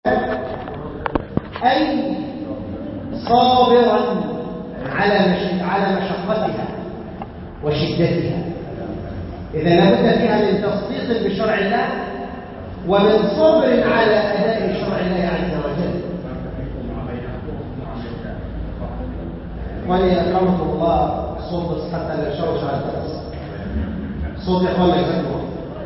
أي صابرا على مش... على مشقتها وشدتها إذا لابد فيها من تصديق بشرع الله ومن صبر على أداء شرع الله عز وجل وأن أكرمكم الله صوت حتى لا يشوش على الدرس صوت إخوان يسلمون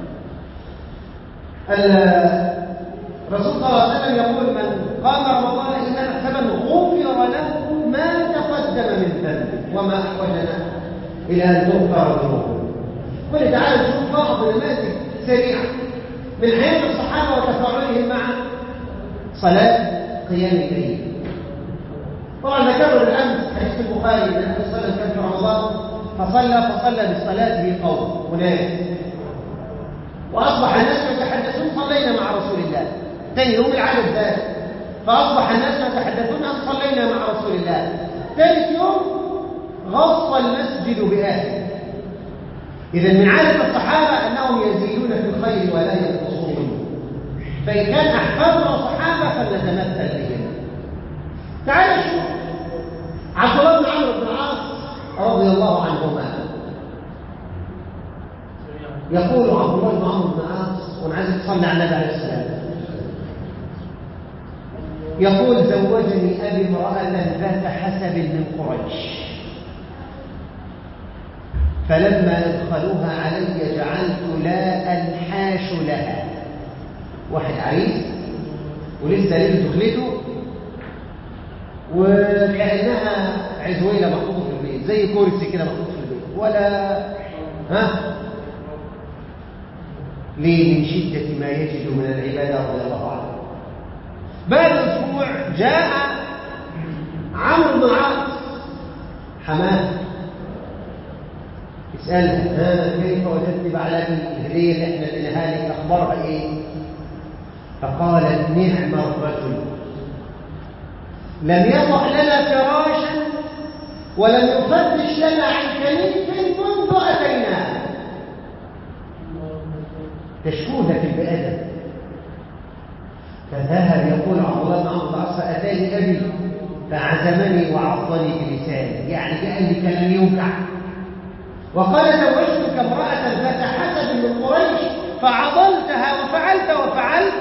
الرسول صلى الله عليه وسلم يقول من قام رمضان إيمانا احتمل غفر له ما تقدم من ذنبه وما أحوجنا إلى أن تغفر ذنوبه قل تعالى نشوف بعض النماذج سريعة من حياة الصحابة وتفاعلهم مع صلاة قيام الليل طبعا ذكروا بالأمس حديث البخاري أن النبي صلى الله عليه وسلم كان في رمضان فصلى فصلى بصلاته قوم هناك وأصبح الناس يتحدثون صلينا مع رسول الله ثاني يوم العدد زاد فأصبح الناس يتحدثون أن صلينا مع رسول الله ثالث يوم غص المسجد بأهله إذا من عادة الصحابة أنهم يزيدون في الخير ولا ينقصون فإن كان أحفادنا صحابة فلنتمثل بهم تعال شوف عبد الله بن عمرو بن العاص رضي الله عنهما يقول عبد الله بن عمرو بن العاص وانا عايز تصلي على النبي عليه السلام يقول زوجني ابي امراه ذات حسب من قريش فلما ادخلوها علي جعلت لا انحاش لها واحد عريس ولسه ليه دخلته وكانها عزويله محطوطه في البيت زي كرسي كده محطوط في البيت ولا ها ليه من شدة ما يجد من العبادة رضي الله عنه بعد أسبوع جاء عمرو بن العاص حماه يسألها ها كيف وجدت بعلك الهدية اللي احنا اديناها لك أخبارها إيه؟ فقالت نعم الرجل لم يضع لنا فراشا ولم يفتش لنا عن كنيف منذ أتيناه تشكوها في البأدب فذهب يقول عبد الله بن عمرو العاص فأتاني أبي فعزمني وعضني بلسانه يعني قال لي كلام يوقع وقال زوجتك امرأة ذات حسب من قريش فعضلتها وفعلت وفعلت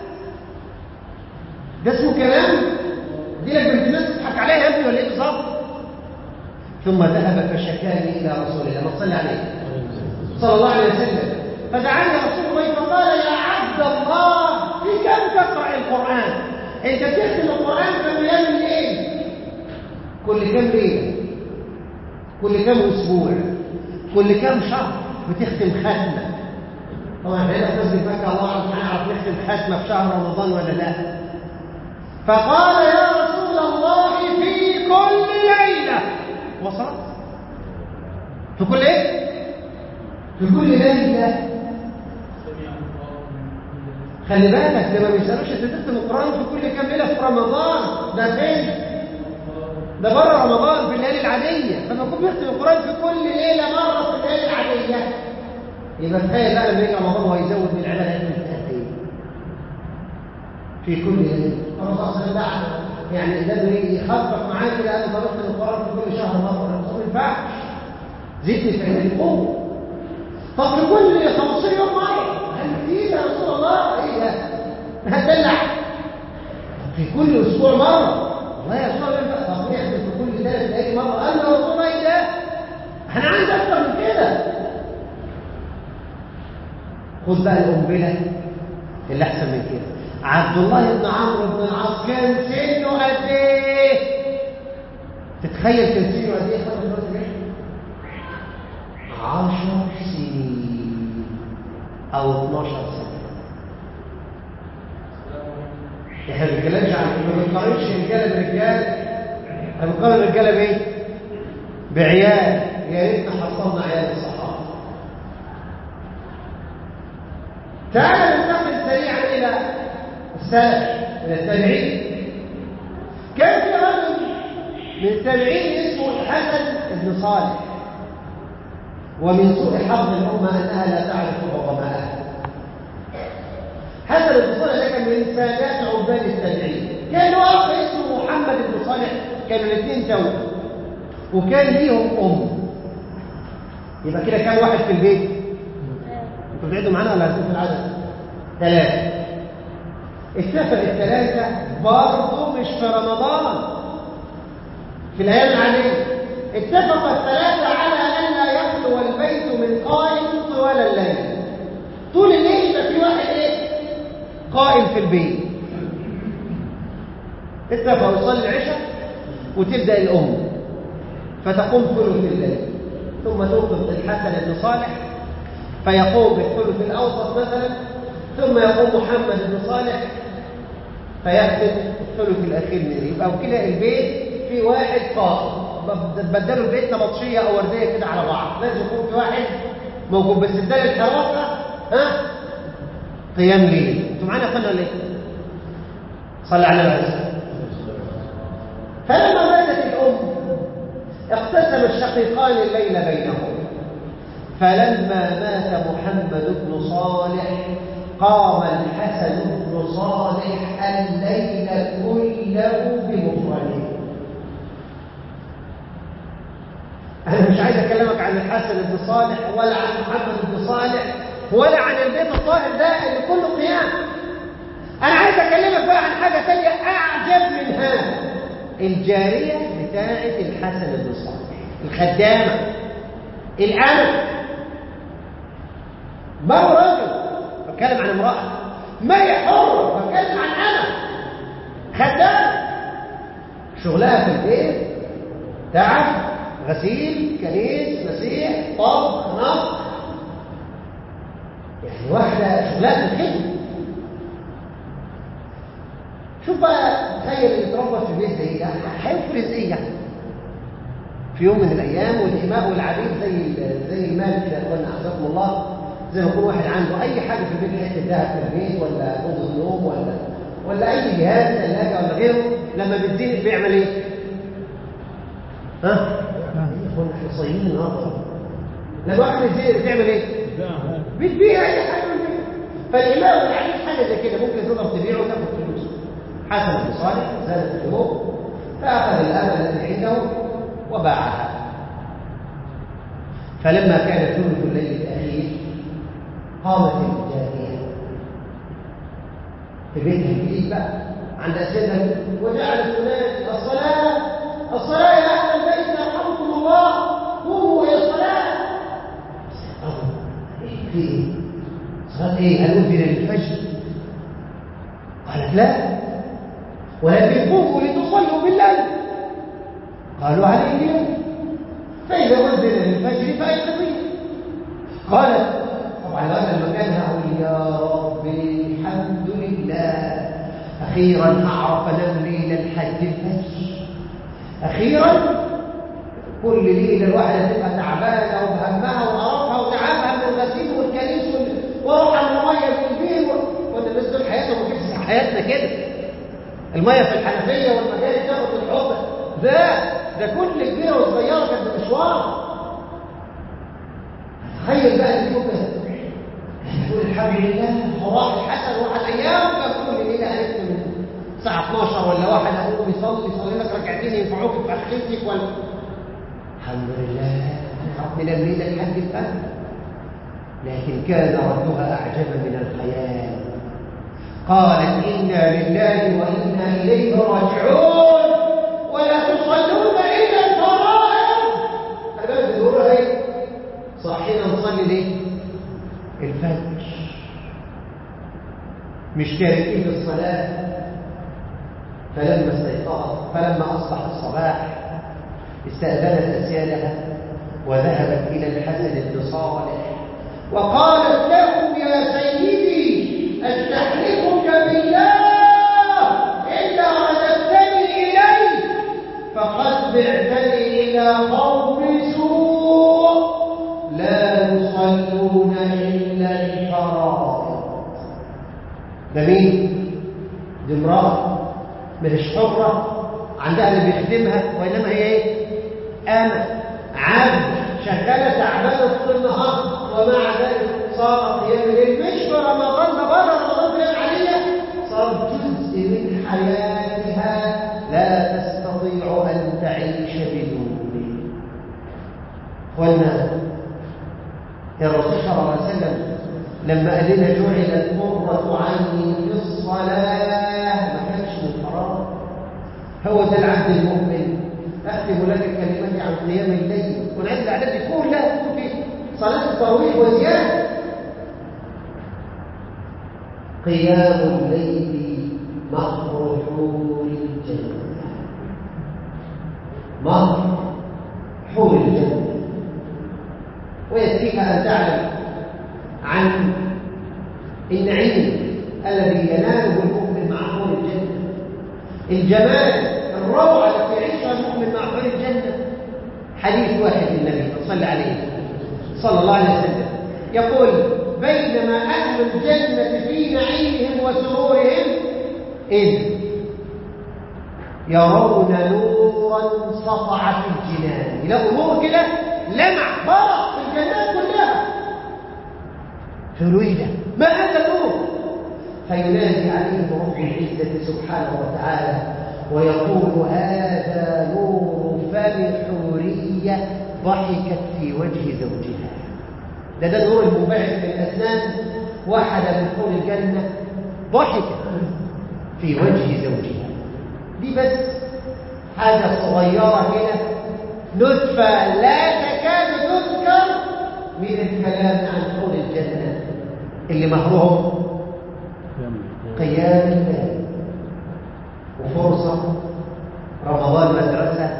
ده اسمه كلام دي لك بنت ناس تضحك عليها يا ابني ولا ايه بالظبط ثم ذهب فشكاني الى رسول الله ما صلى عليه صلى الله عليه وسلم فدعاني رسول الله فقال يا عبد الله في كم تقرا القران انت تختم القران كم ليله الليل كل كم ليله كل كم اسبوع كل كم شهر بتختم ختمه طبعا هنا في مسجد مكه الله عز وجل يعرف نختم ختمه في شهر رمضان ولا لا فقال يا رسول الله في كل ليله وصلت في كل ايه في كل ليله خلي بالك ده ما بيسالوش انت تختم القران في كل كام ليله في رمضان ده فين ده بره رمضان في الليالي العاديه فما يكون بيختم القران في كل ليله مره في الليالي العاديه يبقى تخيل بقى لما يجي رمضان وهو يزود من العباده قد ايه في كل ليله الرسول صلى الله عليه وسلم يعني ده يخفف معاك كده قال طب اختم القران في كل شهر مره ما ينفعش زدني في عين القوه طب في كل 15 يوم مره هل كتير يا رسول الله ايه ده هتدلع في كل اسبوع مره والله يا رسول الله طب نعمل في كل ثلاث دقائق مره قال له يا رسول الله ايه ده احنا عايز اكتر من كده خد بقى القنبله اللي احسن من كده عبد الله بن عمرو بن العاص كان سنه قد ايه تتخيل كان سنه قد ايه خد دلوقتي عشر سنين او 12 سنه احنا ما بنتكلمش عن ما بنقارنش رجاله برجال احنا بنقارن الرجاله بايه بعيال يا ريتنا حصلنا عيال الصحابه تعال ننتقل سريعا الى السلف الى التابعين كان في رجل من التابعين اسمه الحسن بن صالح ومن سوء حظ الأمة أنها لا تعرف عظماءها حسن بن صالح ده كان من سادات عباد التابعين كان له اخ اسمه محمد بن صالح كانوا الاثنين توأم وكان ليهم ام يبقى كده كام واحد في البيت انتوا بتعدوا معانا ولا هتشوفوا العدد ثلاثه اتفق الثلاثه برضه مش في رمضان في الايام العاديه اتفق الثلاثه على ان لا يخلو البيت من قائم طوال الليل طول الليل يبقى في واحد ايه قائم في البيت اتفقوا يصلي العشاء وتبدا الام فتقوم ثلث الليل ثم توقف الحسن بن صالح فيقوم بالثلث الاوسط مثلا ثم يقوم محمد بن صالح فيأخذ الثلث الاخير منه يبقى وكده البيت في واحد قائم بدلوا البيت نبطشيه او ورديه كده على بعض لازم يكون في واحد موجود بس بدل الحراسه ها قيام ليل انتوا معانا يا اخوانا ولا ايه؟ صلى على النبي فلما ماتت الام اقتسم الشقيقان الليل بينهم فلما مات محمد بن صالح قام الحسن بن صالح الليل كله بمفرده أنا مش عايز أكلمك عن الحسن بن صالح ولا عن محمد بن صالح ولا عن البيت الطاهر ده اللي كله قيام أنا عايز أكلمك بقى عن حاجة تانية أعجب من هذا الجارية بتاعة الحسن بن صالح الخدامة الأمل ما هو رجل بتكلم عن امرأة ما هي حرة بتكلم عن أنا خدامة شغلها في البيت تعب غسيل كنيس مسيح طبخ نطق يعني واحدة شغلها في الخدمة شوف بقى تخيل اللي اتربى في البيت زي ده هيفرز ايه يعني في يوم من الايام والاماء والعبيد زي زي المال كده يا اخوانا اعزكم الله زي ما يكون واحد عنده اي حاجه في البيت حته ذهب في البيت ولا اوضه نوم ولا ولا اي جهاز ثلاجه ولا غيره لما بتزيد بيعمل ايه؟ ها؟ يكون احنا صايمين النهارده لما واحد يزيد بتعمل ايه؟ بتبيع اي حاجه من البيت فالاماء والعبيد حاجه زي كده ممكن تقدر تبيعه وتاخد فلوس حسن بن صالح زادت الحبوب فاخذ الامل التي عنده وباعها فلما كان ثلث الليل الاخير قامت الجاريه في بيتها الجديد بقى عند اسيدها وجعلت تنادي الصلاه الصلاه يا اهل البيت يرحمكم الله قوموا الى الصلاه في ايه؟ صلاه ايه؟ هل اذن للفجر؟ قالت لا ولكن قوموا لتصلوا بالليل قالوا عليه اليوم فإذا أذن للفجر فأيقظين قالت طبعا أنا المكان أقول يا ربي الحمد لله أخيرا أعرف نملي للحج الفجر أخيرا كل ليلة الواحدة تبقى تعبانة وبهمها وقرفها وتعبها من الغسيل والكنيس واروح على المية من البير ولا الناس دول حياتهم وكيف حياتنا كده المية في الحنفية والمجاري تاخد الحوض ده ده كل كبيرة وصغيرة كانت مشوار تخيل بقى ان يوم تقول الحمد لله وراح الحسن واحد ايام كان كل ليله عرفت من الساعه 12 ولا واحد اقوم يصلي يصلي لك ركعتين ينفعوك في اخرتك ولا الحمد لله ربنا الليله الحج الفجر لكن كان ردها اعجب من الخيال قالت انا لله وانا اليه راجعون ولا تصلون الا الفرائض هذا بيقولوا ايه صحينا نصلي ليه الفجر مش تاركين الصلاه فلما استيقظت فلما اصبح الصباح استاذنت اسيادها وذهبت الى الحسن بن صالح وقالت له يا سيدي استحلفك بالله الا رددتني اليه فقد بعتني الى قوم سوء لا يصلون الا الفرائض ده مين دي امراه مش حره عندها اللي بيخدمها وانما هي ايه انا عبد شغاله تعبانه طول النهار ومع ذلك صار قيام الليل مش في رمضان ده بره رمضان بيعمل حياتها لا تستطيع أن تعيش بدونه قلنا الرسول صلى الله عليه وسلم لما قال لنا جعلت قرة عيني في الصلاة ما كانش من فراغ هو ده العبد المؤمن أكتب لك كلمتي عن قيام الليل والعبد الأعداد كلها في صلاة التراويح وزيادة قيام الليل مهر حور الجنة مهر حور الجنة ويكفيك أن تعلم عن النعيم الذي يناله المؤمن مع حور الجنة الجمال الروعة التي يعيشها المؤمن مع حور الجنة حديث واحد للنبي صلى عليه صلى الله عليه وسلم يقول بينما أهل الجنة في نعيمهم وسرورهم إذ يرون نورا سطع في الجنان يلاقوا نور كده لمع برق في الجنات كلها فلويدة ما هذا النور فينادي عليهم رب العزة سبحانه وتعالى ويقول هذا نور فم حورية ضحكت في وجه زوجها ده ده نور المنبعث من الأسنان واحدة من حور الجنة ضحكت في وجه زوجها دي بس حاجة صغيرة كده نطفة لا تكاد تذكر من الكلام عن حور الجنة اللي مهرهم قيام الليل وفرصة رمضان مدرسة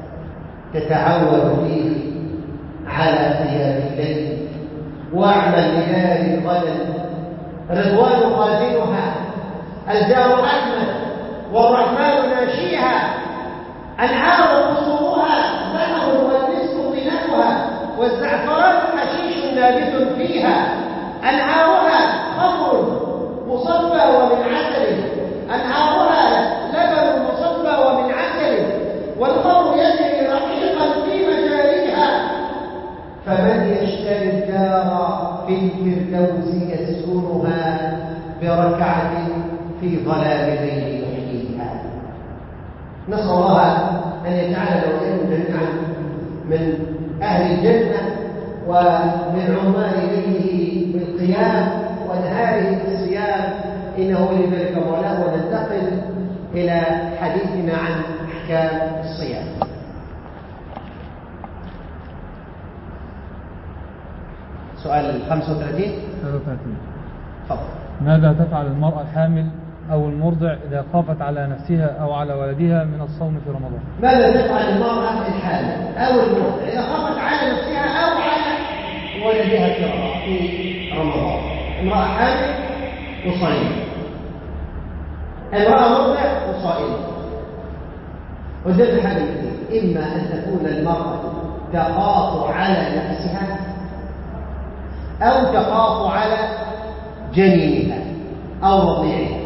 تتعود فيه على قيام الليل واعمل لنار غدا رضوان قادرها الجار أحمد والرحمن ناشيها أنهار قصورها ذهب والمسك طينتها والزعفران حشيش نابت فيها أنهارها خمر مصفى ومن عسل أنهارها لبن مصفى ومن عسل والخمر يجري رقيقا في مجاريها فمن يشتري الدار في الفردوس يسكنها بركعة في ظلام الليل يحييها نسأل الله أن يجعلنا وإياكم جميعا من أهل الجنة ومن عمال ليله بالقيام ونهاره بالصيام إنه لذلك مولاه وننتقل إلى حديثنا عن أحكام الصيام سؤال 35 33 تفضل ماذا تفعل المرأة الحامل أو المرضع إذا خافت على نفسها أو على ولدها من الصوم في رمضان ماذا تفعل المرأة الحامل أو المرضع إذا خافت على نفسها أو على ولدها في رمضان امرأة حامل وصائمة امرأة مرضع وصائمة قدام حاجة إما أن تكون المرأة تخاف على نفسها أو تخاف على جنينها أو رضيعها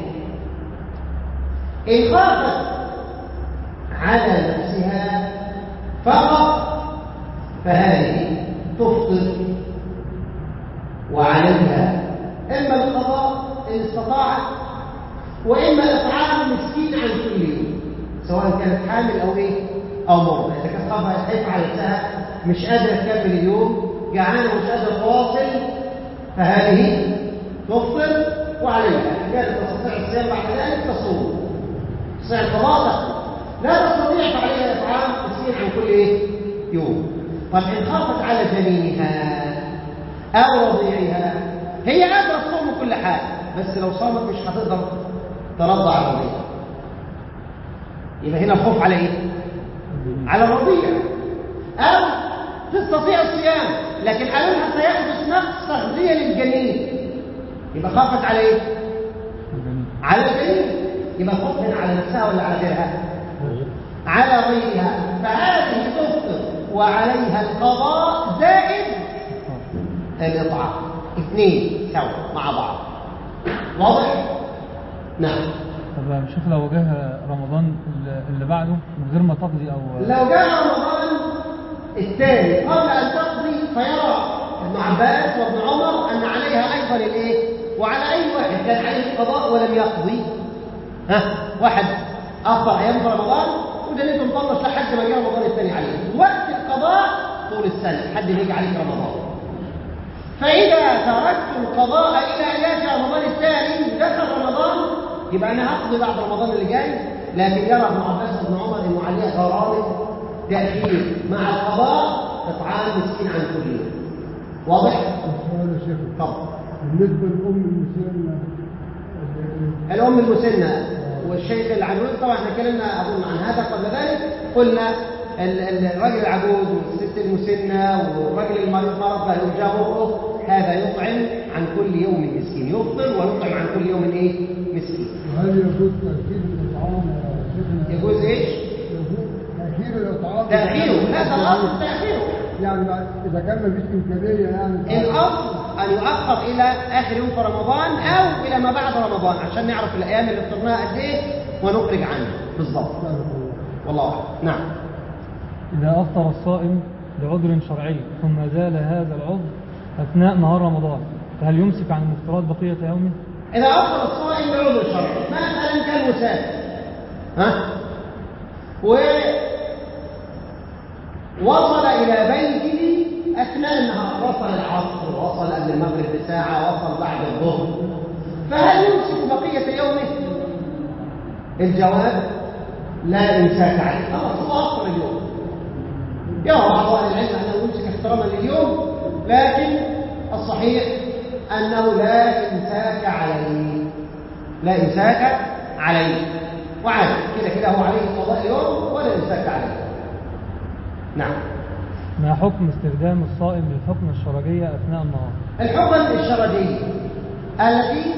إن خافت على نفسها فقط فهذه تفطر وعليها إما القضاء إن استطاعت وإما إطعام مسكين عن كل يوم سواء كانت حامل أو إيه أو مرضى إذا كانت خافت خايفة على نفسها مش قادرة تكمل اليوم جعانة ومش قادرة تواصل فهذه تفطر وعليها إن كانت تستطيع الصيام بعد ذلك تصوم تستطيع القضاء لا تستطيع فعليها إطعام مسكين عن كل إيه يوم طب إن خافت على جنينها أو رضيعها هي قادرة تصوم كل حاجة بس لو صامت مش هتقدر ترضع الرضيع يبقى هنا الخوف على ايه؟ على الرضيع أو تستطيع الصيام لكن قالوا لها سيحدث نقص تغذية للجنين يبقى خافت على ايه؟ على الجنين يبقى خوف هنا على نفسها ولا على غيرها؟ على غيرها فهذه تفطر وعليها القضاء زائد الإطعام اثنين سوا مع بعض واضح؟ نعم طب يا شيخ لو جه رمضان اللي- اللي بعده من غير ما تقضي أو لو جاء رمضان الثاني قبل أن تقضي فيرى ابن عباس وابن عمر أن عليها أيضا الإيه؟ وعلى أي واحد كان عليه القضاء ولم يقضي ها واحد أفطر أيام في رمضان ودنيته مطنش لحد ما جه رمضان الثاني عليه وقت القضاء طول السنة لحد ما يجي عليك رمضان فإذا تركت القضاء إلى أن يأتي رمضان الثاني دخل رمضان يبقى أنا هقضي بعد رمضان اللي جاي لكن يرى ابن عباس بن عمر إنه عليه غرامة تأخير مع القضاء إطعام مسكين عن كل يوم واضح؟ السؤال يا شيخ طبعا بالنسبة لأم المسلمة الأم المسنة والشيخ العجوز طبعا احنا اتكلمنا أظن عن هذا قبل ذلك قلنا ال- ال- الرجل العجوز والست المسنة والرجل المريض مرض لا يرجى برؤه هذا يطعم عن كل يوم مسكين يفطر ويطعم عن كل يوم ايه مسكين وهل يجوز تأخير الإطعام يا شيخنا؟ يجوز ايش؟ يجوز تأخير الإطعام تأخيره لا ده الأصل تأخيره يعني بعد- إذا كان مفيش إمكانية يعني الأصل أن يؤخر إلى آخر يوم في رمضان أو إلى ما بعد رمضان عشان نعرف الأيام اللي فطرناها قد إيه ونخرج عنها بالضبط سبحانك الله. والله أعلم نعم إذا أفطر الصائم بعذر شرعي ثم زال هذا العذر أثناء نهار رمضان فهل يمسك عن المفطرات بقية يومه؟ إذا أفطر الصائم بعذر شرعي مثلا كان مسافر ها و وصل إلى بيته أثناء النهار وصل العصر وصل قبل المغرب بساعة وصل بعد الظهر فهل يمسك بقية يومه؟ الجواب لا إمساك عليه خلاص هو أفطر اليوم يرى بعض أهل العلم أنه يمسك احتراما لليوم لكن الصحيح أنه لا إمساك عليه لا إمساك عليه وعادي كده كده هو عليه قضاء اليوم ولا إمساك عليه نعم ما حكم استخدام الصائم للحكم الشرعية أثناء النهار؟ الحكم الشرعي التي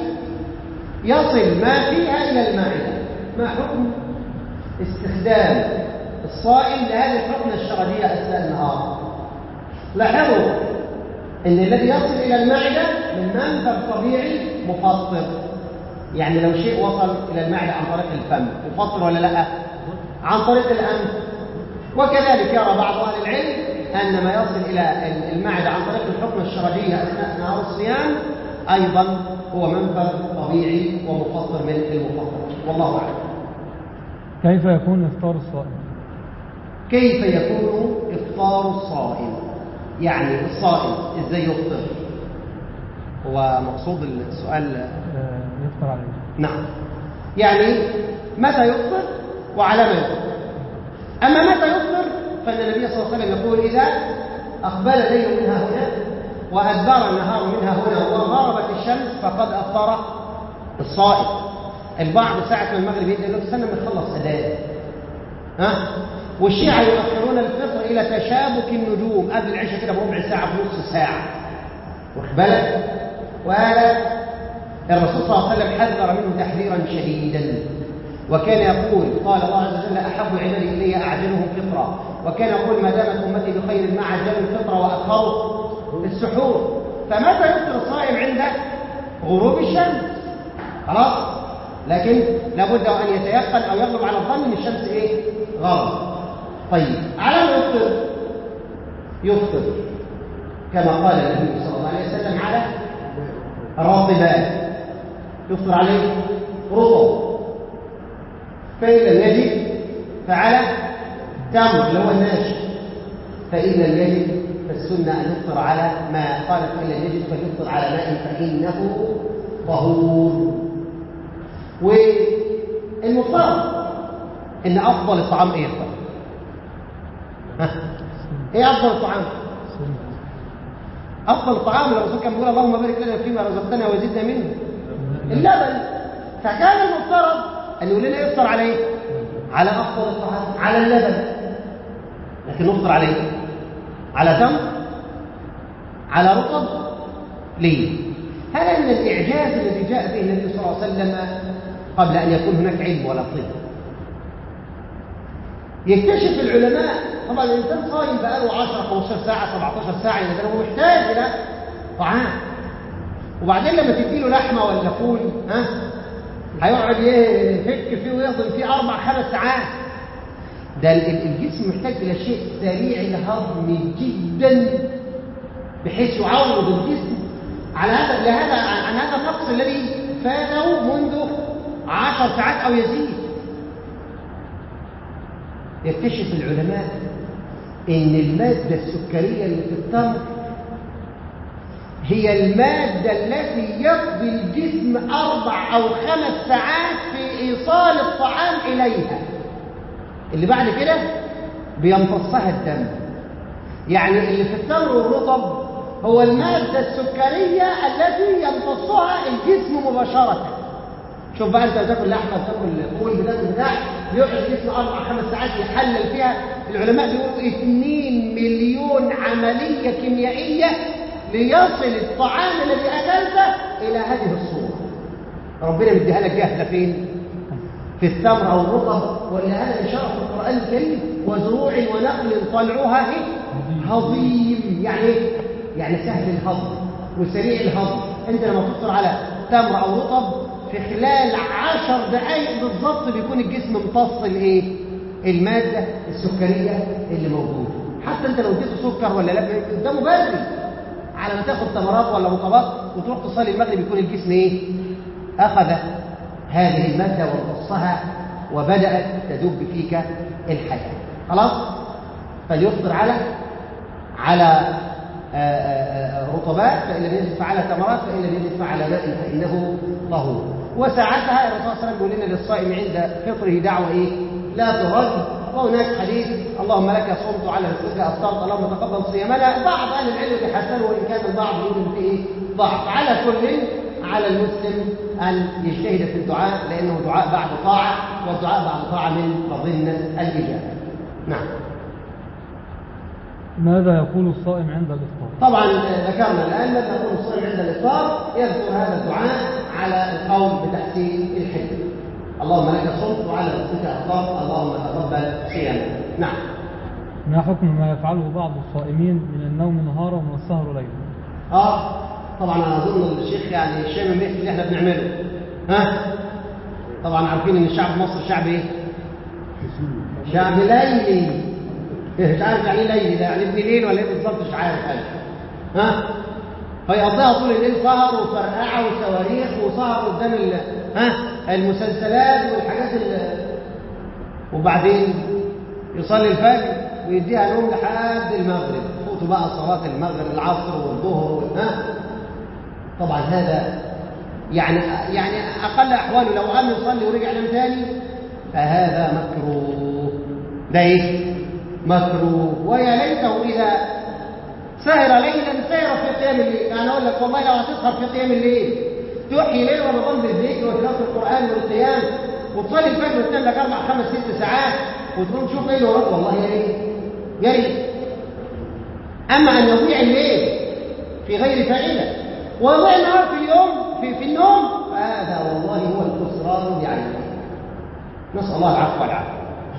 يصل ما فيها إلى المعدة ما حكم استخدام الصائم لهذه الحكمة الشرعية أثناء النهار لاحظوا أن الذي يصل إلى المعدة من منفذ طبيعي مفطر يعني لو شيء وصل إلى المعدة عن طريق الفم مفطر ولا لا عن طريق الأنف وكذلك يرى بعض أهل العلم أن ما يصل إلى المعدة عن طريق الحكمة الشرعية أثناء نهار الصيام أيضا هو منفذ طبيعي ومفطر من المفطر والله أعلم كيف يكون إفطار الصائم؟ كيف يكون إفطار الصائم يعني الصائم إزاي يفطر هو مقصود السؤال آه، يفطر عليه نعم يعني متى يفطر وعلى ما يفطر أما متى يفطر فإن النبي صلى الله عليه وسلم يقول إذا أقبل الليل منها هنا وأدبر النهار منها هنا وغربت الشمس فقد أفطر الصائم البعض ساعة ما المغرب يدي له استنى ما يخلص أذان ها والشيعة يؤخرون الفطر إلى تشابك النجوم قبل العشاء كده بربع ساعة بنص ساعة واخد بالك وهذا الرسول صلى الله عليه وسلم حذر منه تحذيرا شديدا وكان يقول قال الله عز وجل احب عبادي الي اعجلهم فطرا وكان يقول ما دامت امتي بخير ما عجلوا الفطر واخروا السحور فمتى يفطر الصائم عند غروب الشمس خلاص لكن لابد ان يتيقن او يغلب على الظن ان الشمس ايه غرب طيب على ما يفطر يفطر كما قال النبي صلى الله عليه وسلم على الرطبات يفطر عليه رطب فإن لم يجد فعلى تمر اللي هو الناشف فإن لم يجد فالسنة أن يفطر على ماء قال فإن لم يجد فليفطر على ماء فإنه طهور والمفترض إن أفضل الطعام إيه يفطر؟ ها؟ إيه أفضل الطعام؟ أفضل الطعام الرسول كان بيقول اللهم بارك لنا فيما رزقتنا وزدنا منه اللبن فكان المفترض أن يقول لنا يفطر على إيه؟ على أفضل الطعام على اللبن لكن نفطر على إيه؟ على تمر على رطب ليه؟ هذا من الإعجاز الذي جاء به النبي صلى الله عليه وسلم قبل أن يكون هناك علم ولا طب يكتشف العلماء طبعا الإنسان صايم بقاله 10 15 ساعة 17 ساعة إذا هو محتاج إلى طعام وبعدين لما تديله لحمة ولا فول ها هيقعد يفك فيه ويهضم فيه أربع خمس ساعات ده الجسم محتاج إلى شيء سريع الهضم جدا بحيث يعوض الجسم على هذا لهذا عن هذا النقص الذي فاته منذ عشر ساعات أو يزيد يكتشف العلماء ان المادة السكرية اللي في التمر هي المادة التي يقضي الجسم أربع أو خمس ساعات في إيصال الطعام إليها اللي بعد كده بيمتصها الدم يعني اللي في التمر والرطب هو المادة السكرية التي يمتصها الجسم مباشرة شوف بقى انت تاكل لحمه تاكل فول بتاكل بتاع بيقعد الجسم اربع خمس ساعات يحلل فيها العلماء بيقولوا 2 مليون عمليه كيميائيه ليصل الطعام الذي اكلته الى هذه الصوره ربنا مديها لك جاهزه فين في التمر او الرطب ولهذا اشاره في القران الكريم وزروع ونخل طلعها إيه؟ هضيم يعني ايه يعني سهل الهضم وسريع الهضم انت لما تفطر على تمر او رطب في خلال عشر دقائق بالضبط بيكون الجسم امتص الايه الماده السكريه اللي موجوده حتى انت لو اديته سكر ولا لا قدامه بدري على ما تاخد تمرات ولا رطبات وتروح تصلي المغرب يكون الجسم ايه اخذ هذه الماده وامتصها وبدات تدب فيك الحياه خلاص فليفطر على على رطبات فإن لم يجد فعلى تمرات فإن لم يجد فعلى ماء فإنه طهور وساعتها الرسول صلى الله عليه وسلم يقول لنا للصائم عند فطره دعوة إيه؟ لا ترد وهناك حديث اللهم لك صمت على رزقك أفطرت اللهم تقبل صيامنا بعض أهل العلم بيحسنوا وإن كان البعض يقول فيه ضعف على كل على المسلم أن يجتهد في الدعاء لأنه دعاء بعد طاعة والدعاء بعد طاعة من مظنة الإجابة نعم ماذا يقول الصائم عند الإفطار؟ طبعا ذكرنا الآن ماذا يقول الصائم عند الإفطار يذكر هذا الدعاء على القول بتحسين الحلم اللهم لك صمت وعلى رزقك أفطرت اللهم تقبل صيامنا نعم ما حكم ما يفعله بعض الصائمين من النوم نهارا ومن السهر ليلا؟ اه طبعا انا اظن الشيخ يعني الشيء من اللي احنا بنعمله ها طبعا عارفين ان الشعب مصر شعب ايه؟ شعب ليلي مش عارف يعني ايه ليلي ده يعني ابن ليل ولا ايه بالظبط مش عارف انا ها فيقضيها طول الليل سهر وفرقعه وصواريخ وسهر قدام ال... ها المسلسلات والحاجات ال... وبعدين يصلي الفجر ويديها نوم لحد المغرب فوتوا بقى صلاة المغرب العصر والظهر وال... ها طبعا هذا يعني يعني اقل احواله لو قام يصلي ورجع نام تاني فهذا مكروه ده ايه مكروه ويا ليته اذا سهر ليلا سهر في قيام الليل يعني اقول لك والله لو هتسهر في قيام الليل تحيي ليل رمضان بالذكر وتلاوه القران والقيام وتصلي الفجر وتنام لك اربع خمس ست ساعات وتقوم تشوف ايه اللي وراك والله يا ريت يا ريت اما ان يضيع الليل في غير فائده ويضيع النهار في اليوم في, في النوم فهذا والله هو الخسران بعينه نسال الله العفو والعافيه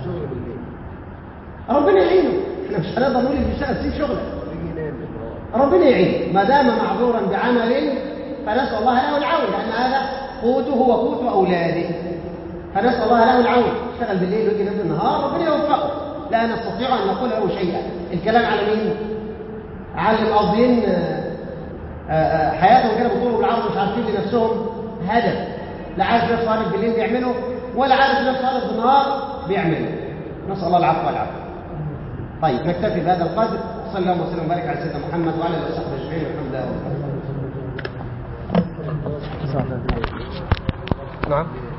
ربنا يعينه احنا مش هنقدر نقول اللي بيشتغل سيب شغلك ربنا يعينه ما دام معذورا بعمل فنسال الله له العون لان هذا قوته وقوت اولاده فنسال الله له العون اشتغل بالليل ويجي ينام بالنهار ربنا يوفقه لا نستطيع ان نقول له شيئا الكلام على مين على المقضيين حياتهم كده بطول بالعرض مش عارفين لنفسهم هدف لا عارف نفسه عارف بالليل بيعمله ولا عارف نفسه عارف بالنهار بيعمله نسال الله العفو والعافيه طيب نكتفي بهذا القدر صلى الله وسلم وبارك على سيدنا محمد وعلى اله وصحبه اجمعين والحمد لله رب العالمين نعم